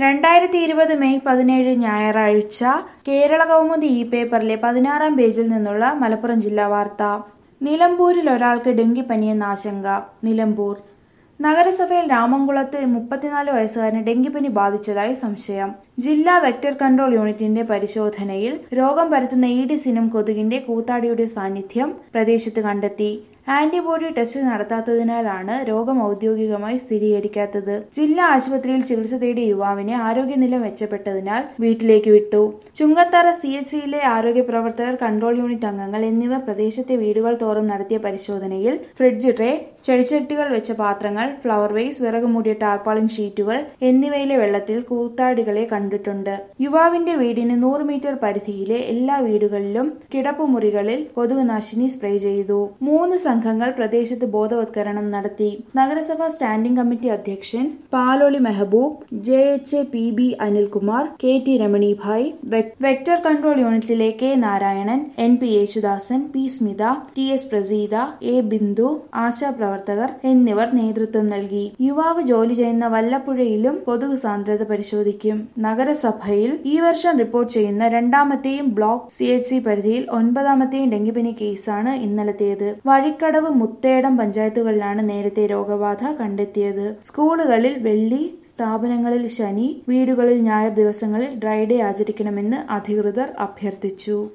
രണ്ടായിരത്തി ഇരുപത് മെയ് പതിനേഴ് ഞായറാഴ്ച കേരള കൗമുദി ഈ പേപ്പറിലെ പതിനാറാം പേജിൽ നിന്നുള്ള മലപ്പുറം ജില്ലാ വാർത്ത നിലമ്പൂരിൽ ഒരാൾക്ക് ഡെങ്കിപ്പനിയെന്ന ആശങ്ക നിലമ്പൂർ നഗരസഭയിൽ രാമംകുളത്ത് മുപ്പത്തിനാല് വയസ്സുകാരന് ഡെങ്കിപ്പനി ബാധിച്ചതായി സംശയം ജില്ലാ വെക്ടർ കൺട്രോൾ യൂണിറ്റിന്റെ പരിശോധനയിൽ രോഗം പരത്തുന്ന ഈഡിസിനും കൊതുകിന്റെ കൂത്താടിയുടെ സാന്നിധ്യം പ്രദേശത്ത് കണ്ടെത്തി ആന്റിബോഡി ടെസ്റ്റ് നടത്താത്തതിനാലാണ് രോഗം ഔദ്യോഗികമായി സ്ഥിരീകരിക്കാത്തത് ജില്ലാ ആശുപത്രിയിൽ ചികിത്സ തേടിയ യുവാവിനെ ആരോഗ്യനില മെച്ചപ്പെട്ടതിനാൽ വീട്ടിലേക്ക് വിട്ടു ചുങ്കത്തറ സി എച്ച് സിയിലെ ആരോഗ്യ പ്രവർത്തകർ കൺട്രോൾ യൂണിറ്റ് അംഗങ്ങൾ എന്നിവർ പ്രദേശത്തെ വീടുകൾ തോറും നടത്തിയ പരിശോധനയിൽ ഫ്രിഡ്ജ് ട്രേ ചെടിച്ചട്ടികൾ വെച്ച പാത്രങ്ങൾ ഫ്ലവർ വേസ് വിറക് മൂടിയ ടാർപ്പാളിൻ ഷീറ്റുകൾ എന്നിവയിലെ വെള്ളത്തിൽ കൂത്താടികളെ കണ്ടിട്ടുണ്ട് യുവാവിന്റെ വീടിന് നൂറ് മീറ്റർ പരിധിയിലെ എല്ലാ വീടുകളിലും കിടപ്പുമുറികളിൽ കൊതുകുനാശിനി സ്പ്രേ ചെയ്തു മൂന്ന് സംഘങ്ങൾ പ്രദേശത്ത് ബോധവത്കരണം നടത്തി നഗരസഭാ സ്റ്റാൻഡിംഗ് കമ്മിറ്റി അധ്യക്ഷൻ Paloli Mehboob J H A P B Anilkumar K T Ramanibhai വെക്- വെക്ടർ കൺട്രോൾ യൂണിറ്റിലെ K Narayanan N P Yesudasan P Smitha T S Praseetha A Bindu ആശാപ്രവർത്തകർ എന്നിവർ നേതൃത്വം നൽകി യുവാവ് ജോലി ചെയ്യുന്ന വല്ലപ്പുഴയിലും കൊതുക് സാന്ദ്രത പരിശോധിക്കും നഗരസഭയിൽ ഈ വർഷം റിപ്പോർട്ട് ചെയ്യുന്ന രണ്ടാമത്തെയും ബ്ലോക്ക് സി എച്ച് സി പരിധിയിൽ ഒൻപതാമത്തെയും ഡെങ്കിപ്പനി കേസാണ് ഇന്നലത്തേത് വഴിക്കടവ് മുത്തേടം പഞ്ചായത്തുകളിലാണ് നേരത്തെ രോഗബാധ കണ്ടെത്തിയത് സ്കൂളുകളിൽ വെള്ളി സ്ഥാപനങ്ങളിൽ ശനി വീടുകളിൽ ഞായർ ദിവസങ്ങളിൽ ഡ്രൈ ഡേ ആചരിക്കണമെന്ന് അധികൃതർ അഭ്യർത്ഥിച്ചു